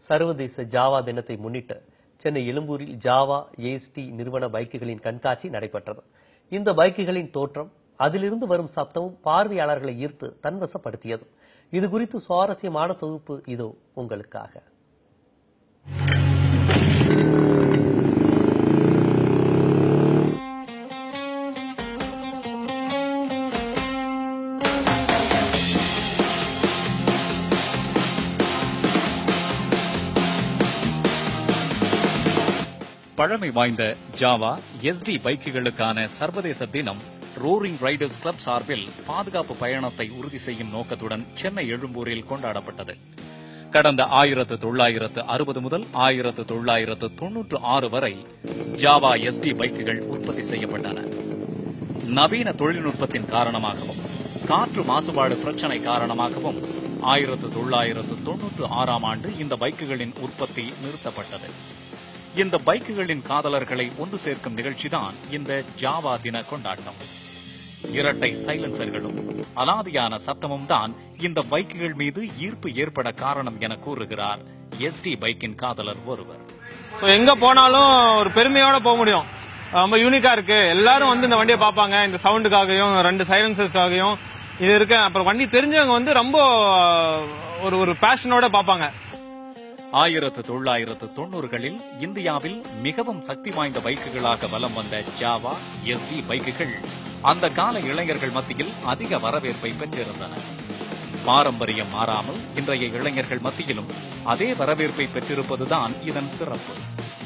சர்வதேச ஜாவா தினத்தை முன்னிட்டு சென்னை எழும்பூரில் ஜாவா ஏஎஸ்டி நிறுவன பைக்குகளின் கண்காட்சி நடைபெற்றது இந்த பைக்குகளின் தோற்றம் அதிலிருந்து வரும் சப்தமும் பார்வையாளர்களை ஈர்த்து தன்வசப்படுத்தியது இது குறித்து சுவாரஸ்யமான தொகுப்பு இதோ உங்களுக்காக பழமை வாய்ந்த ஜாவா எஸ்டி பைக்குகளுக்கான சர்வதேச தினம் ரோரிங் ரைடர்ஸ் கிளப் சார்பில் பாதுகாப்பு பயணத்தை உறுதி செய்யும் நோக்கத்துடன் சென்னை எழும்பூரில் கொண்டாடப்பட்டது கடந்த ஆயிரத்து தொள்ளாயிரத்து அறுபது முதல் ஆயிரத்து தொள்ளாயிரத்து தொன்னூற்று ஆறு வரை ஜாவா எஸ்டி பைக்குகள் உற்பத்தி செய்யப்பட்டன நவீன தொழில்நுட்பத்தின் காரணமாகவும் காற்று மாசுபாடு பிரச்சனை காரணமாகவும் ஆயிரத்து தொள்ளாயிரத்து தொன்னூற்று ஆறாம் ஆண்டு இந்த பைக்குகளின் உற்பத்தி நிறுத்தப்பட்டது இந்த பைக்குகளின் காதலர்களை ஒன்று சேர்க்கும் நிகழ்ச்சிதான் இந்த ஜாவா தின கொண்டாட்டம் இரட்டை சைலன்சர்களும் அலாதியான சத்தமும் தான் இந்த பைக்குகள் மீது ஈர்ப்பு ஏற்பட காரணம் என கூறுகிறார் எஸ்டி பைக்கின் காதலர் ஒருவர் ஸோ எங்க போனாலும் ஒரு பெருமையோட போக முடியும் ரொம்ப யூனிக்கா இருக்கு எல்லாரும் வந்து இந்த வண்டியை பார்ப்பாங்க இந்த சவுண்டுக்காகவும் ரெண்டு சைலன்சர்ஸ்க்காகவும் இது இருக்கு அப்புறம் வண்டி தெரிஞ்சவங்க வந்து ரொம்ப ஒரு ஒரு பேஷனோட பார்ப்பாங்க ஆயிரத்து தொள்ளாயிரத்து தொண்ணூறுகளில் இந்தியாவில் மிகவும் சக்தி வாய்ந்த பைக்குகளாக வலம் வந்த ஜாவா எஸ்டி பைக்குகள் அந்த கால இளைஞர்கள் மத்தியில் அதிக வரவேற்பை பெற்றிருந்தன பாரம்பரியம் மாறாமல் இன்றைய இளைஞர்கள் மத்தியிலும் அதே வரவேற்பை பெற்றிருப்பதுதான் இதன் சிறப்பு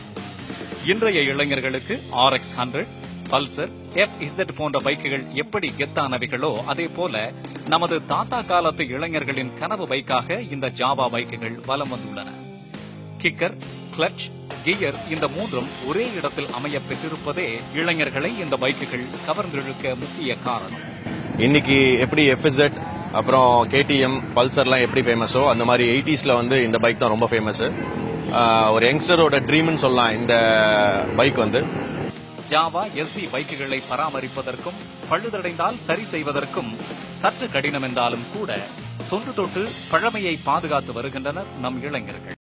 இன்றைய இளைஞர்களுக்கு R X hundred Pulsar F Z போன்ற பைக்குகள் எப்படி கெத்தானவைகளோ அதே போல நமது தாத்தா காலத்து இளைஞர்களின் கனவு பைக்காக இந்த ஜாவா பைக்குகள் வலம் வந்துள்ளன கிக்கர் கிளட்ச் கியர் இந்த மூன்றும் ஒரே இடத்தில் அமைய பெற்றிருப்பதே இளைஞர்களை இந்த பைக்குகள் கவர்ந்திழுக்க முக்கிய காரணம் இன்னைக்கு எப்படி எஃப்இசட் அப்புறம் கேடிஎம் பல்சர்லாம் எப்படி ஃபேமஸோ அந்த மாதிரி எயிட்டிஸ்ல வந்து இந்த பைக் தான் ரொம்ப ஃபேமஸ் ஒரு யங்ஸ்டரோட ட்ரீம்னு சொல்லலாம் இந்த பைக் வந்து ஜாவா எஸ்சி பைக்குகளை பராமரிப்பதற்கும் பழுதடைந்தால் சரி செய்வதற்கும் சற்று கடினம் என்றாலும் கூட தொன்று தொட்டு பழமையை பாதுகாத்து வருகின்றனர் நம் இளைஞர்கள்